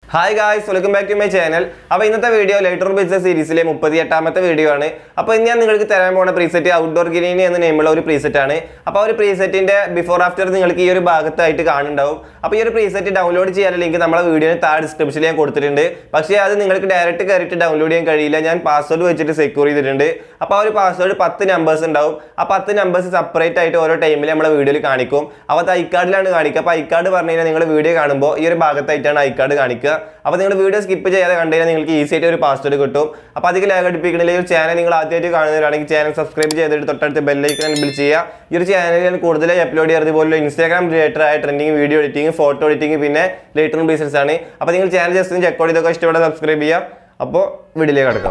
hi guys welcome back to my channel അപ്പോൾ ഇന്നത്തെ video lighter business സീരീസിലെ മുപ്പത്തി എട്ടാമത്തെ വീഡിയോ ആണ് അപ്പോൾ ഇന്ന് ഞാൻ നിങ്ങൾക്ക് തരാൻ പോകുന്ന പ്രീസെറ്റ് ഔട്ട്ഡോർ ഗ്രീനി എന്ന നെയിമുള്ള ഒരു പ്രീസെറ്റ് ആണ് അപ്പോൾ ആ ഒരു പ്രീസെറ്റിന്റെ ബിഫോർ ആഫ്റ്റർ നിങ്ങൾക്ക് ഈ ഒരു ഭാഗത്തായിട്ട് കാണുന്നുണ്ടാവും അപ്പോൾ ഈ ഒരു പ്രീസെറ്റ് ഡൗൺലോഡ് ചെയ്യാനുള്ള ലിങ്ക് നമ്മളെ വീഡിയോന് താഴെ ഡിസ്ക്രിപ്ഷനിൽ ഞാൻ കൊടുത്തിട്ടുണ്ട് പക്ഷേ അത് നിങ്ങൾക്ക് ഡയറക്റ്റ് കയറിയിട്ട് ഡൗൺലോഡ് ചെയ്യാൻ കഴിയില്ല ഞാൻ പാസ്വേഡ് വെച്ചിട്ട് സെക്യൂർ ചെയ്തിട്ടുണ്ട് അപ്പോൾ ആ ഒരു പാസ്വേഡ് പത്ത് നമ്പേഴ്സ് ഉണ്ടാവും ആ പത്ത് നമ്പേഴ്സ് സെപ്പറേറ്റ് ആയിട്ട് ഓരോ ടൈമിൽ നമ്മളെ വീഡിയോയിൽ കാണിക്കും അപ്പോൾ അത് ഐക്കാർഡിലാണ് കാണിക്കുക അപ്പോൾ ഐക്കാർഡ് പറഞ്ഞു കഴിഞ്ഞാൽ നിങ്ങൾ വീഡിയോ കാണുമ്പോൾ ഈ ഒരു ഭാഗത്തായിട്ടാണ് ഐക്കാർഡ് കാണിക്കുക അപ്പോൾ നിങ്ങൾ വീഡിയോ സ്കിപ്പ് ചെയ്യാതെ കണ്ടു കഴിഞ്ഞാൽ നിങ്ങൾക്ക് ഈസി ആയിട്ട് ഒരു പാസ്വേഡ് കിട്ടും അപ്പോൾ അധികം ലാഗ് അടിപ്പിക്കണില്ല ഈ ഒരു ചാനൽ നിങ്ങൾ ആദ്യമായിട്ട് കാണുന്നവരാണെങ്കിൽ ചാനൽ സബ്സ്ക്രൈബ് ചെയ്തിട്ട് തൊട്ടടുത്ത് ബെല്ലൈക്കൻ ബിൽ ചെയ്യുക ഈ ഒരു ചാനലിൽ ഞാൻ കൂടുതലായി അപ്ലോഡ് ചെയ്യാറ് ഇതുപോലെ ഇൻസ്റ്റാഗ്രാം റിലേറ്റഡ് ആയ trending video editing photo editing പിന്നെ ലേറ്റർ ബിസിനസ് ആണ് അപ്പോൾ നിങ്ങൾ ചാനൽ ജസ്റ്റ് ഒന്ന് ചെക്ക് ഔട്ട് ചെയ്തൊക്കെ ഇഷ്ടപ്പെട്ട സബ്സ്ക്രൈബ് ചെയ്യുക അപ്പോൾ വീഡിയോയിലേക്ക് കിടക്കാം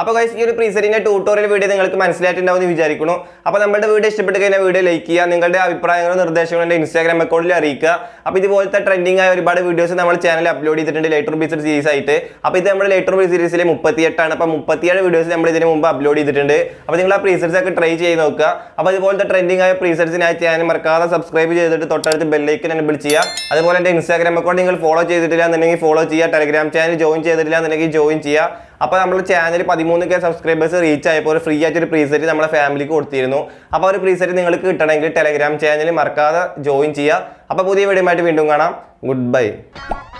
അപ്പോൾ ഗൈസ് ഈ ഒരു പ്രീസെറ്റിന്റെ ട്യൂട്ടോറിയൽ വീഡിയോ നിങ്ങൾക്ക് മനസ്സിലായിട്ടുണ്ടാവും എന്ന് വിചാരിക്കുന്നു അപ്പോൾ നമ്മുടെ വീഡിയോ ഇഷ്ടപ്പെട്ട് കഴിഞ്ഞാൽ വീഡിയോ ലൈക്ക് ചെയ്യുക നിങ്ങളുടെ അഭിപ്രായങ്ങളും നിർദ്ദേശങ്ങളും എൻ്റെ ഇൻസ്റ്റാഗ്രാം അക്കൗണ്ടിൽ അറിയിക്കുക അപ്പോൾ ഇതുപോലത്തെ ട്രെൻഡിങ് ആയ ഒരുപാട് വീഡിയോസ് നമ്മൾ ചാനൽ അപ്ലോഡ് ചെയ്തിട്ടുണ്ട് ലേറ്റർ ബീസർ സീരീസ് ആയിട്ട് അപ്പോൾ ഇത് നമ്മുടെ ലേറ്റർ ബീസ് സീരീസിലെ മുപ്പത്തിയെട്ടാണ് അപ്പോൾ മുപ്പത്തിയേഴ് വീഡിയോസ് നമ്മൾ ഇതിന് മുമ്പ് അപ്ലോഡ് ചെയ്തിട്ടുണ്ട് അപ്പോൾ നിങ്ങൾ ആ പ്രീസെറ്റ്സ് ഒക്കെ ട്രൈ ചെയ്ത് നോക്കുക അപ്പോൾ ഇതുപോലത്തെ ട്രെൻഡിങ് ആയ പ്രീസെറ്റ്സിനായി ചാനൽ മറക്കാതെ സബ്സ്ക്രൈബ് ചെയ്തിട്ട് തൊട്ടടുത്ത് ബെല്ലൈക്കൻ എനബിൾ ചെയ്യുക അതുപോലെ എൻ്റെ ഇൻസ്റ്റാഗ്രാം അക്കൗണ്ട് നിങ്ങൾ ഫോളോ ചെയ്തിട്ടില്ല എന്നുണ്ടെങ്കിൽ ഫോളോ ചെയ്യുക ടെലഗ്രാം ചാനൽ ജോയിൻ ചെയ്തിട്ടില്ല എന്നുണ്ടെങ്കിൽ ജോയിൻ ചെയ്യുക അപ്പോൾ നമ്മുടെ ചാനൽ പതിമൂന്ന് കെ സബ്സ്ക്രൈബേഴ്സ് റീച്ച് ആയപ്പോൾ ഒരു ഫ്രീ ആയിട്ട് ഒരു പ്രീസെറ്റ് നമ്മളെ ഫാമിലിക്ക് കൊടുത്തിരുന്നു അപ്പോൾ ആ ഒരു പ്രീസെറ്റ് നിങ്ങൾക്ക് കിട്ടണമെങ്കിൽ ടെലഗ്രാം ചാനൽ മറക്കാതെ ജോയിൻ ചെയ്യുക അപ്പോൾ പുതിയ വീഡിയോ ആയിട്ട് വീണ്ടും കാണാം ഗുഡ് ബൈ